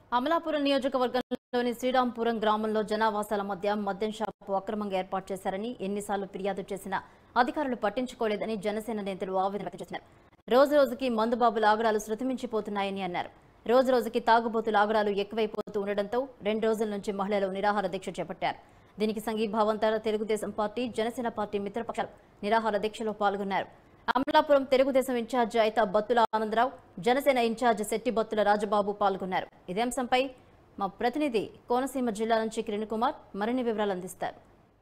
అమలాపురం నియోజకవర్గంలోని శ్రీరాంపురం గ్రామంలో జనావాసాల మధ్య మద్యం షాపు అక్రమంగా ఏర్పాటు చేశారని ఎన్నిసార్లు ఫిర్యాదు చేసినా అధికారులు పట్టించుకోలేదని జనసేన నేతలు ఆవేదన వ్యక్తం చేస్తున్నారు రోజు రోజుకి మందుబాబుల ఆగడాలు శృతిమించిపోతున్నాయని అన్నారు రోజు రోజుకి తాగుబోతుల ఆగడాలు ఎక్కువైపోతూ ఉండడంతో రెండు రోజుల నుంచి మహిళలు నిరాహార దీక్ష చేపట్టారు దీనికి సంఘీభావంతో తెలుగుదేశం పార్టీ జనసేన పార్టీ మిత్రపక్షాలు నిరాహార దీక్షలో పాల్గొన్నారు అమలాపురం తెలుగుదేశం ఇన్ఛార్జ్ అయిత బత్తుల ఆనందరావు జనసేన ఇన్ఛార్జ్ శెట్టి బత్తుల రాజబాబు పాల్గొన్నారు ఇదే అంశంపై మా ప్రతినిధి కోనసీమ జిల్లా నుంచి కిరణ్ కుమార్ మరిన్ని వివరాలు అందిస్తారు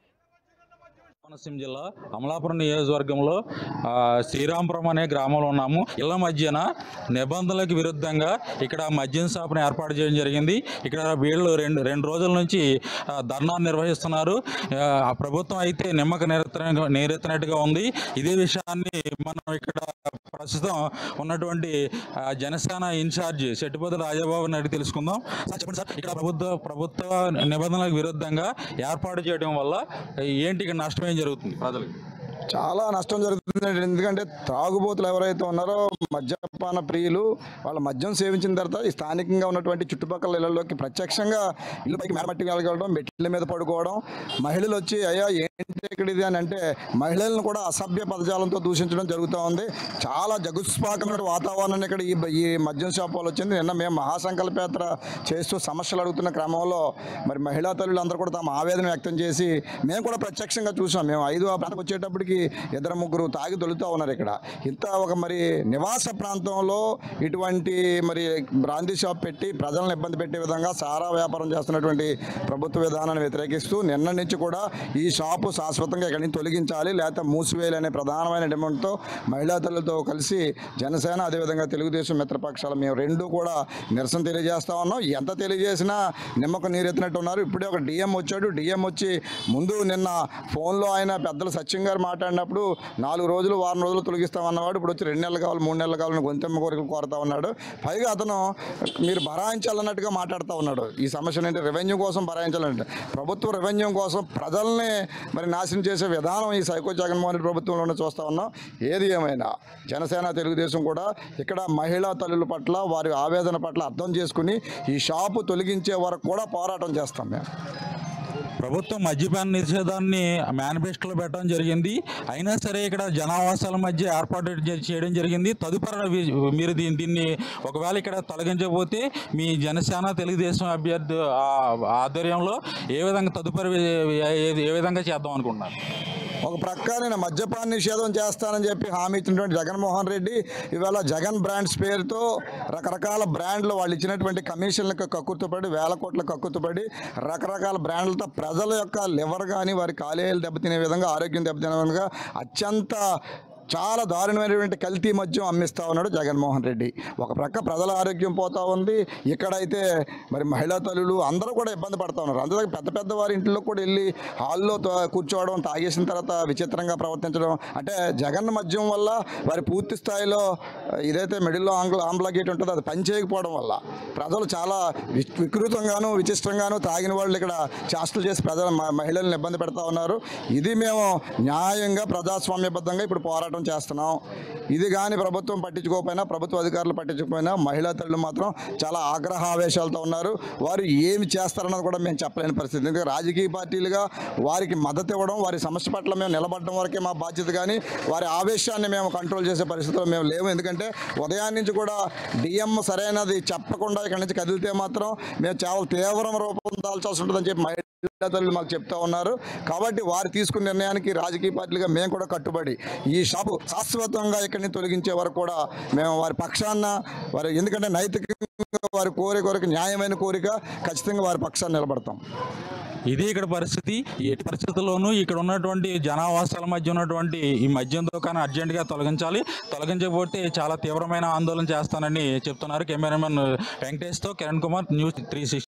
కోనసీమ జిల్లా అమలాపురం నియోజకవర్గంలో ఆ, శ్రీరాంపురం అనే గ్రామంలో ఉన్నాము ఇళ్ల మధ్యన నిబంధనలకు విరుద్ధంగా ఇక్కడ మద్యం షాపును ఏర్పాటు చేయడం జరిగింది ఇక్కడ వీళ్ళు రెండు రెండు రోజుల నుంచి ఆ, ధర్నా నిర్వహిస్తున్నారు ఆ, ఆ ప్రభుత్వం అయితే నిమ్మక నేరెత్త నేరెత్తినట్టుగా ఉంది ఇదే విషయాన్ని మనం ఇక్కడ ప్రస్తుతం ఉన్నటువంటి ఆ, జనసేన ఇన్ఛార్జ్ శెట్టిపతి రాజబాబుని అడిగి తెలుసుకుందాం సార్ చెప్పండి సార్ ఇక్కడ ప్రభుత్వ ప్రభుత్వ నిబంధనలకు విరుద్ధంగా ఏర్పాటు చేయడం వల్ల ఏంటి ఇక్కడ నష్టం ఏం జరుగుతుంది ప్రజలకు చాలా నష్టం జరుగుతుంది ఎందుకంటే తాగుబోతులు ఎవరైతే ఉన్నారో మద్యపాన ప్రియులు వాళ్ళ మద్యం సేవించిన తర్వాత ఈ స్థానికంగా ఉన్నటువంటి చుట్టుపక్కల ఇళ్లలోకి ప్రత్యక్షంగా ఇల్లు పైకి మేడమట్టి వెళ్ళగలడం మెట్ల మీద పడుకోవడం మహిళలు వచ్చి అయ్యా ఏంటి ఇక్కడ ఇది అని అంటే మహిళలను కూడా అసభ్య పదజాలంతో దూషించడం జరుగుతూ ఉంది చాలా జగుస్పాకమైన వాతావరణం ఇక్కడ ఈ ఈ మద్యం షాప్ వాళ్ళు వచ్చింది నిన్న మేము మహాసంకల్పయాత్ర చేస్తూ సమస్యలు అడుగుతున్న క్రమంలో మరి మహిళా తల్లులు అందరూ కూడా తమ ఆవేదన వ్యక్తం చేసి మేము కూడా ప్రత్యక్షంగా చూసాం మేము ఐదు ఆ ప్రాంతం వచ్చేటప్పటికి ఇద్దరు ముగ్గురు తాగి దొలుతూ ఉన్నారు ఇక్కడ ఇంత ఒక మరి నివాస ప్రాంతంలో ఇటువంటి మరి బ్రాందీ షాప్ పెట్టి ప్రజలను ఇబ్బంది పెట్టే విధంగా సారా వ్యాపారం చేస్తున్నటువంటి ప్రభుత్వ విధానాన్ని వ్యతిరేకిస్తూ నిన్న నుంచి కూడా ఈ షాపు శాశ్వతంగా ఇక్కడి నుంచి తొలగించాలి లేకపోతే మూసివేయాలి అనే ప్రధానమైన డిమాండ్తో మహిళా తల్లులతో కలిసి జనసేన అదేవిధంగా తెలుగుదేశం మిత్రపక్షాలు మేము రెండు కూడా నిరసన తెలియజేస్తా ఉన్నాం ఎంత తెలియజేసినా నిమ్మకు నీరెత్తినట్టు ఉన్నారు ఇప్పుడే ఒక డిఎం వచ్చాడు డిఎం వచ్చి ముందు నిన్న ఫోన్లో ఆయన పెద్దలు సత్యం గారు మాట్లాడినప్పుడు నాలుగు రోజులు వారం రోజులు తొలగిస్తామన్నవాడు ఇప్పుడు వచ్చి రెండు నెలలు కావాలి మూడు నెలలు కావాలని గొంతెమ్మ కోరికలు కోరుతా ఉన్నాడు పైగా అతను మీరు భరాయించాలన్నట్టుగా మాట్లాడుతూ ఉన్నాడు ఈ సమస్యను అంటే రెవెన్యూ కోసం భరాయించాలంటే ప్రభుత్వ రెవెన్యూ కోసం ప్రజల్ని మరి నాశనం చేసే విధానం ఈ సైకో జగన్మోహన్ రెడ్డి ప్రభుత్వంలోనే చూస్తూ ఉన్నాం ఏది ఏమైనా జనసేన తెలుగుదేశం కూడా ఇక్కడ మహిళా తల్లుల పట్ల వారి ఆవేదన పట్ల అర్థం చేసుకుని ఈ షాపు తొలగించే వరకు కూడా పోరాటం చేస్తాం మేము ప్రభుత్వం మద్యపాన నిషేధాన్ని మేనిఫెస్టోలో పెట్టడం జరిగింది అయినా సరే ఇక్కడ జనావాసాల మధ్య ఏర్పాటు చే- చేయడం జరిగింది తదుపరి వి- మీరు దీన్ని దీన్ని ఒకవేళ ఇక్కడ తొలగించకపోతే మీ జనసేన తెలుగుదేశం అభ్యర్థి ఆ- ఆధ్వర్యంలో ఏ విధంగా తదుపరి వి- ఏ- ఏ విధంగా చేద్దాం అనుకుంటున్నారు ఒక ప్రక్క నేను మద్యపాన నిషేధం చేస్తానని చెప్పి హామీ ఇచ్చినటువంటి జగన్మోహన్ రెడ్డి ఇవాళ జగన్ బ్రాండ్స్ పేరుతో రకరకాల బ్రాండ్లు వాళ్ళు ఇచ్చినటువంటి కమిషన్లకు కక్కుర్తుపడి వేల కోట్ల కక్కుర్తుపడి రకరకాల బ్రాండ్లతో ప్రజల యొక్క లివర్ కానీ వారి కాలేయాలు దెబ్బతినే విధంగా ఆరోగ్యం దెబ్బతినే విధంగా అత్యంత చాలా దారుణమైనటువంటి కల్తీ మద్యం అమ్మిస్తా ఉన్నాడు జగన్మోహన్ రెడ్డి ఒక ప్రక్క ప్రజల ఆరోగ్యం పోతా ఉంది ఇక్కడైతే మరి మహిళా తల్లులు అందరూ కూడా ఇబ్బంది పడతా ఉన్నారు అందులో పెద్ద పెద్ద వారి ఇంట్లో కూడా వెళ్ళి హాల్లో తో- కూర్చోవడం తాగేసిన తర్వాత విచిత్రంగా ప్రవర్తించడం అంటే జగన్ మద్యం వల్ల వారి పూర్తి స్థాయిలో ఆ, ఇదైతే మిడిల్లో ఆంగ్ల ఆంబ్లా గేట్ ఉంటుందో అది పని చేయకపోవడం వల్ల ప్రజలు చాలా వి- వికృతంగాను విచిత్రంగాను తాగిన వాళ్ళు ఇక్కడ చేష్టలు చేసి ప్రజల మ- మహిళలను ఇబ్బంది పెడతా ఉన్నారు ఇది మేము న్యాయంగా ప్రజాస్వామ్యబద్ధంగా ఇప్పుడు పోరాటం చేస్తున్నాం ఇది కానీ ప్రభుత్వం పట్టించుకోకపోయినా ప్రభుత్వ అధికారులు పట్టించుకోకపోయినా మహిళా తల్లులు మాత్రం చాలా ఆగ్రహ ఆవేశాలతో ఉన్నారు వారు ఏమి చేస్తారన్నది కూడా మేము చెప్పలేని పరిస్థితి ఎందుకంటే రాజకీయ పార్టీలుగా వారికి మద్దతు ఇవ్వడం వారి సమస్య పట్ల మేము నిలబడడం వరకే మా బాధ్యత కానీ వారి ఆవేశాన్ని మేము కంట్రోల్ చేసే పరిస్థితిలో మేము లేవు ఎందుకంటే ఉదయాన్నే నుంచి కూడా డిఎం సరైనది చెప్పకుండా ఇక్కడ నుంచి కదిలితే మాత్రం మేము చాలా తీవ్ర రూపం దాల్చాల్సి ఉంటుందని చెప్పి మహిళా తల్లులు మాకు చెప్తా ఉన్నారు కాబట్టి వారు తీసుకున్న నిర్ణయానికి రాజకీయ పార్టీలుగా మేము కూడా కట్టుబడి ఈ షాపు శాశ్వతంగా ఇక్కడి నుంచి తొలగించే వరకు కూడా మేము వారి పక్షాన వారి ఎందుకంటే నైతికంగా వారి కోరిక కోరిక న్యాయమైన కోరిక ఖచ్చితంగా వారి పక్షాన్ని నిలబడతాం ఇది ఇక్కడ పరిస్థితి ఎట్టి పరిస్థితుల్లోనూ ఇక్కడ ఉన్నటువంటి జనావాసాల మధ్య ఉన్నటువంటి ఈ మద్యం దుకాణం అర్జెంటుగా తొలగించాలి తొలగించకపోతే చాలా తీవ్రమైన ఆందోళన చేస్తానని చెప్తున్నారు కెమెరామెన్ వెంకటేష్తో కిరణ్ కుమార్ న్యూస్ త్రీ